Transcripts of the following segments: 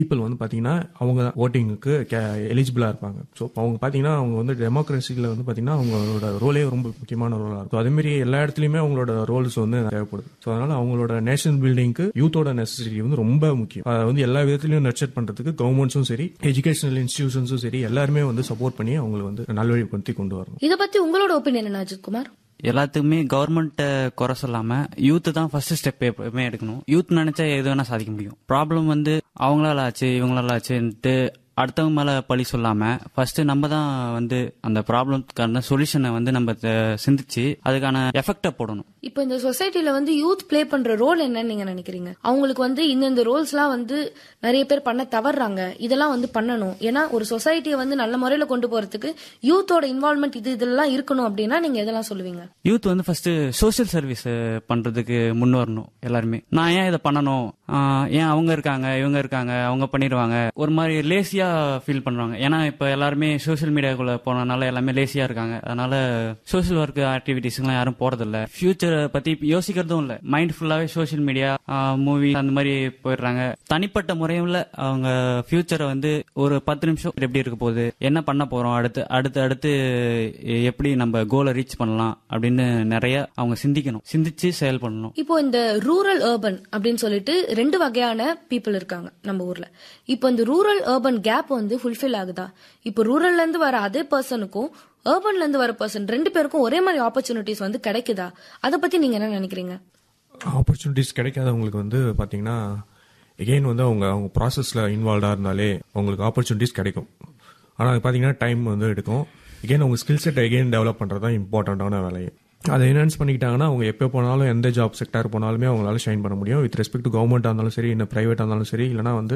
people வந்து பார்த்தீங்கன்னா அவங்க ஓட்டிங்குக்கு எலிஜிபிளாக இருப்பாங்க ஸோ அவங்க பார்த்தீங்கன்னா அவங்க வந்து டெமோக்ரஸியில் வந்து பார்த்தீங்கன்னா அவங்களோட ரோலே ரொம்ப முக்கியமான ரோலாக இருக்கும் அதேமாரி எல்லா இடத்துலையுமே அவங்களோட ரோல்ஸ் வந்து தேவைப்படுது ஸோ அதனால அவங்களோட நேஷனல் பில்டிங்க்கு யூத்தோட நெசசிட்டி வந்து ரொம்ப முக்கியம் அதை வந்து எல்லா விதத்துலையும் நர்ச்சர் பண்ணுறதுக்கு கவர்மெண்ட்ஸும் சரி எஜுகேஷனல் இன்ஸ்டிடியூஷன்ஸும் சரி எல்லாருமே வந்து சப்போர்ட் பண்ணி அவங்களை வந்து நல்வழிப்படுத்தி கொண்டு வரணும் இத பத்தி உங்களோட ஒப்பீனியன் என்ன அஜித் குமார் எல்லாத்துக்குமே கவர்மெண்ட் குறை சொல்லாம யூத் தான் ஃபர்ஸ்ட் ஸ்டெப் எப்பவுமே எடுக்கணும் யூத் நினைச்சா எது வேணா சாதிக்க முடியும் ப்ராப்ளம் வந்து அவங்களால ஆச்சு இவங்களால ஆச்சுன்ட்டு அடுத்தவங்க மேல பழி சொல்லாம ஃபர்ஸ்ட் நம்ம தான் வந்து அந்த ப்ராப்ளத்துக்கான சொல்யூஷனை வந்து நம்ம த- சிந்திச்சு அதுக்கான எஃபெக்டை போடணும் இப்போ இந்த சொசைட்டில வந்து யூத் ப்ளே பண்ற ரோல் என்னன்னு நீங்க நினைக்கிறீங்க அவங்களுக்கு வந்து இந்தந்த ரோல்ஸ்லாம் வந்து நிறைய பேர் பண்ண தவறுறாங்க இதெல்லாம் வந்து பண்ணணும் ஏன்னா ஒரு சொசைட்டியை வந்து நல்ல முறையில கொண்டு போறதுக்கு யூத்தோட இன்வால்மெண்ட் இது இதெல்லாம் இருக்கணும் அப்படின்னா நீங்க எதெல்லாம் சொல்லுவீங்க யூத் வந்து ஃபர்ஸ்ட் சோஷியல் சர்வீஸ் பண்றதுக்கு முன் வரணும் எல்லாருமே நான் ஏன் இதை பண்ணணும் ஆஹ் ஏன் அவங்க இருக்காங்க இவங்க இருக்காங்க அவங்க பண்ணிடுவாங்க ஒரு மாதிரி லேசியா ஃபீல் பண்றாங்க ஏன்னா இப்ப எல்லாருமே சோஷியல் மீடியாக்குள்ள போனனால எல்லாமே லேசியா இருக்காங்க அதனால சோஷியல் ஒர்க் ஆக்டிவிட்டிஸ்லாம் யாரும் போறதில்ல ஃபியூச்சரை பத்தி யோசிக்கிறதும் இல்ல மைண்ட் ஃபுல்லாவே சோஷியல் மீடியா மூவி அந்த மாதிரி போயிடுறாங்க தனிப்பட்ட முறையில் அவங்க ஃபியூச்சரை வந்து ஒரு பத்து நிமிஷம் எப்படி இருக்க போகுது என்ன பண்ண போறோம் அடுத்து அடுத்து அடுத்து எப்படி நம்ம கோலை ரீச் பண்ணலாம் அப்படின்னு நிறைய அவங்க சிந்திக்கணும் சிந்திச்சு செயல் பண்ணணும் இப்போ இந்த ரூரல் urban அப்படின்னு சொல்லிட்டு ரெண்டு வகையான பீப்புள் இருக்காங்க நம்ம ஊர்ல இப்போ இந்த ரூரல் urban கேப் வந்து ஃபுல்ஃபில் ஆகுதா இப்போ ரூரல்ல இருந்து வர அதே பர்சனுக்கும் urbanல இருந்து வர பர்சன் ரெண்டு பேருக்கும் ஒரே மாதிரி ஆப்பர்ச்சுனிட்டிஸ் வந்து கிடைக்குதா அதை பத்தி நீங்க என்ன நினைக்கிறீங்க ஆப்பர்ச்சுனிட்டிஸ் கிடைக்காதவங்களுக்கு வந்து பார்த்தீங்கன்னா எகெயின் வந்து அவங்க அவங்க ப்ராசஸில் இன்வால்வ்டாக இருந்தாலே அவங்களுக்கு ஆப்பர்ச்சுனிட்டிஸ் கிடைக்கும் ஆனால் அது பார்த்தீங்கன்னா டைம் வந்து எடுக்கும் எகெயின் அவங்க ஸ்கில் செட் எகெயின் டெவலப் பண்ணுறது தான் இம்பார்ட்டண்ட்டான வேலையை அதை என்ஹான்ஸ் பண்ணிக்கிட்டாங்கன்னா அவங்க எப்போ போனாலும் எந்த ஜாப் செக்டார் போனாலுமே அவங்களால ஷைன் பண்ண முடியும் வித் ரெஸ்பெக்ட் டு கவர்மெண்ட்டாக இருந்தாலும் சரி இல்லை ப்ரைவேட்டாக இருந்தாலும் சரி இல்லைனா வந்து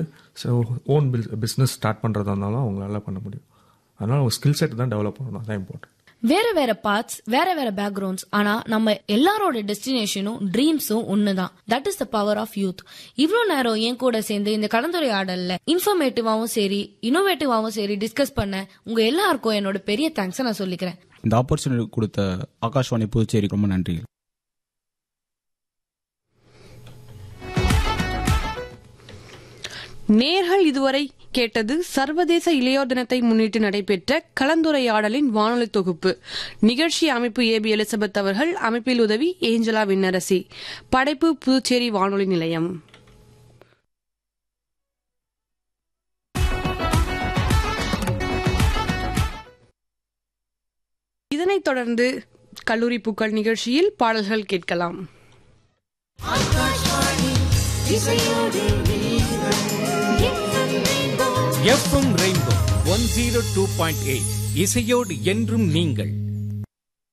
ஓன் பிஸ்னஸ் ஸ்டார்ட் பண்ணுறதா இருந்தாலும் அவங்களால பண்ண முடியும் அதனால் அவங்க ஸ்கில் செட் தான் டெவலப் பண்ணணும் அதான் இம்பார்ட்டன்ட் வேற வேற பார்ட்ஸ் வேற வேற பேக்ரவுண்ட்ஸ் ஆனா நம்ம எல்லாரோட டெஸ்டினேஷனும் ட்ரீம்ஸும் ஒண்ணுதான் that is the power of youth இவ்ளோ நேரம் என் கூட சேர்ந்து இந்த கலந்துரையாடல்ல இன்ஃபர்மேட்டிவாவும் சரி இன்னோவேட்டிவாவும் சரி டிஸ்கஸ் பண்ண உங்க எல்லாருக்கும் என்னோட பெரிய தேங்க்ஸ் நான் சொல்லிக்கிறேன் இந்த ஆப்பர்ச்சுனிட்டி கொடுத்த ஆகாஷ்வாணி புதுச்சேரிக்கு ரொம்ப நன்றி நேர்கள் இதுவரை கேட்டது சர்வதேச இளையோர் தினத்தை முன்னிட்டு நடைபெற்ற கலந்துரையாடலின் வானொலி தொகுப்பு நிகழ்ச்சி அமைப்பு ஏபி எலிசபெத் அவர்கள் அமைப்பில் உதவி ஏஞ்சலா விண்ணரசி படைப்பு புதுச்சேரி வானொலி நிலையம் இதனைத் தொடர்ந்து கல்லூரி பூக்கள் நிகழ்ச்சியில் பாடல்கள் கேட்கலாம் FM rainbow one zero two point eight இசையோடு என்றும் நீங்கள்